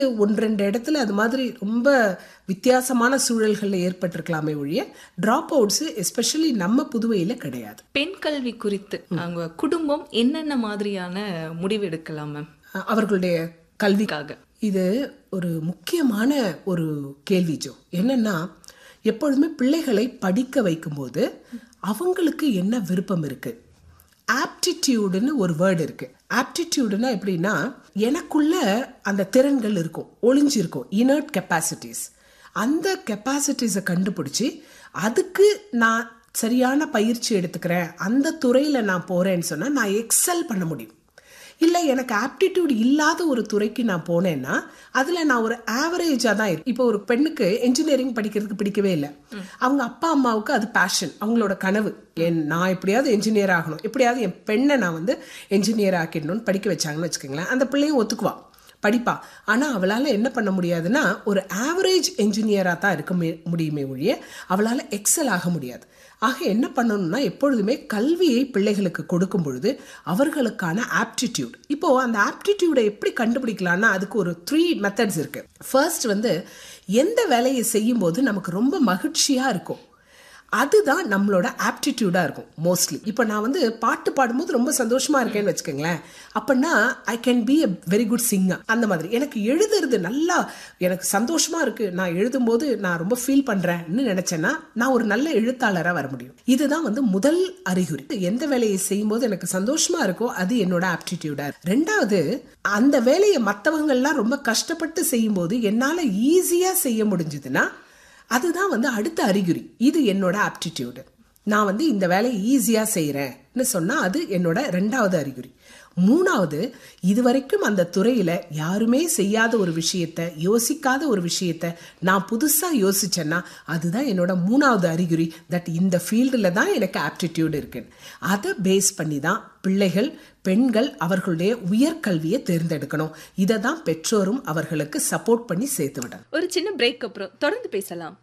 ஒன்று ரெண்டு இடத்துல அது மாதிரி ரொம்ப வித்தியாசமான சூழல்களில் ஏற்பட்டிருக்கலாமே ஒழிய ட்ராப் அவுட்ஸ் எஸ்பெஷலி நம்ம புதுவையில் கிடையாது பெண் கல்வி குறித்து அவங்க குடும்பம் என்னென்ன மாதிரியான முடிவு எடுக்கலாம் மேம் அஹ் அவர்களுடைய கல்வி காக இது ஒரு முக்கியமான ஒரு கேள்வி ஜோ என்னன்னா எப்பொழுதுமே பிள்ளைகளை படிக்க வைக்கும்போது அவங்களுக்கு என்ன விருப்பம் இருக்கு ஆப்டிடியூடுன்னு ஒரு வேர்டு இருக்கு ஆப்டிடியூடுனா எப்படின்னா எனக்குள்ள அந்த திறன்கள் இருக்கும் ஒளிஞ்சிருக்கும் இனர்ட் கெப்பாசிட்டிஸ் அந்த கெப்பாசிட்டிஸை கண்டுபிடிச்சி அதுக்கு நான் சரியான பயிற்சி எடுத்துக்கிறேன் அந்த துறையில் நான் போகிறேன்னு சொன்னால் நான் எக்ஸல் பண்ண முடியும் இல்லை எனக்கு ஆப்டிடியூட் இல்லாத ஒரு துறைக்கு நான் போனேன்னா அதில் நான் ஒரு ஆவரேஜாக தான் இருக்கு இப்போ ஒரு பெண்ணுக்கு என்ஜினியரிங் படிக்கிறதுக்கு பிடிக்கவே இல்லை அவங்க அப்பா அம்மாவுக்கு அது பேஷன் அவங்களோட கனவு என் நான் எப்படியாவது என்ஜினியர் ஆகணும் எப்படியாவது என் பெண்ணை நான் வந்து என்ஜினியர் ஆக்கிடணும்னு படிக்க வச்சாங்கன்னு வச்சுக்கோங்களேன் அந்த பிள்ளையும் ஒத்துக்குவா படிப்பா ஆனால் அவளால் என்ன பண்ண முடியாதுன்னா ஒரு ஆவரேஜ் என்ஜினியராக தான் இருக்க மு- முடியுமே ஒழிய அவளால் எக்ஸல் ஆக முடியாது ஆக என்ன பண்ணணும்னா எப்பொழுதுமே கல்வியை பிள்ளைகளுக்கு கொடுக்கும் பொழுது அவர்களுக்கான ஆப்டிடியூட் இப்போ அந்த ஆப்டிடியூடை எப்படி கண்டுபிடிக்கலாம்னா அதுக்கு ஒரு த்ரீ மெத்தட்ஸ் இருக்கு ஃபர்ஸ்ட் வந்து எந்த வேலையை செய்யும்போது நமக்கு ரொம்ப மகிழ்ச்சியா இருக்கும் அதுதான் நம்மளோட ஆப்டிடியூடாக இருக்கும் மோஸ்ட்லி இப்போ நான் வந்து பாட்டு பாடும்போது ரொம்ப சந்தோஷமா இருக்கேன்னு வச்சுக்கோங்களேன் அப்படின்னா I can be a very good singer அந்த மாதிரி எனக்கு எழுதுறது நல்லா எனக்கு சந்தோஷமா இருக்கு நான் எழுதும்போது நான் ரொம்ப ஃபீல் பண்றேன்னு நினைச்சேன்னா நான் ஒரு நல்ல எழுத்தாளராக வர முடியும் இதுதான் வந்து முதல் அறிகுறி எந்த வேலையை செய்யும்போது எனக்கு சந்தோஷமா இருக்கோ அது என்னோட ஆப்டிடியூடா ரெண்டாவது அந்த வேலையை மற்றவங்கள்லாம் ரொம்ப கஷ்டப்பட்டு செய்யும்போது என்னால் ஈஸியாக செய்ய முடிஞ்சதுன்னா அதுதான் வந்து அடுத்த அறிகுறி இது என்னோட ஆப்டிடியூடு நான் வந்து இந்த வேலையை ஈஸியாக செய்கிறேன்னு சொன்னால் அது என்னோட ரெண்டாவது அறிகுறி மூணாவது இதுவரைக்கும் அந்த துறையில் யாருமே செய்யாத ஒரு விஷயத்த யோசிக்காத ஒரு விஷயத்த நான் புதுசாக யோசிச்சேன்னா அதுதான் என்னோட மூணாவது அறிகுறி தட் இந்த ஃபீல்டில் தான் எனக்கு ஆப்டிடியூட் இருக்குன்னு அதை பேஸ் பண்ணி தான் பிள்ளைகள் பெண்கள் அவர்களுடைய உயர்கல்வியை தேர்ந்தெடுக்கணும் இதை தான் பெற்றோரும் அவர்களுக்கு சப்போர்ட் பண்ணி சேர்த்து விடணும் ஒரு சின்ன பிரேக் அப்புறம் தொடர்ந்து பேசலாம்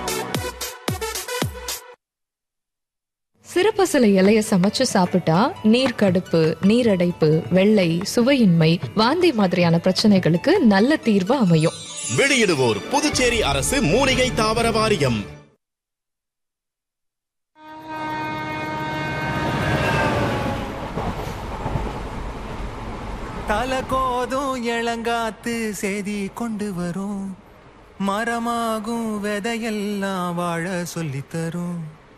சிறுபசல இலைய சமைச்சு சாப்பிட்டா நீர் கடுப்பு நீரடைப்பு வெள்ளை சுவையின்மை வாந்தி மாதிரியான பிரச்சனைகளுக்கு நல்ல தீர்வு அமையும் வெளியிடுவோர் புதுச்சேரி அரசு மூலிகை தாவர வாரியம் தலை கோதும் இளங்காத்து செய்தி கொண்டு வரும் மரமாகும் விதையெல்லாம் வாழ சொல்லித் தரும்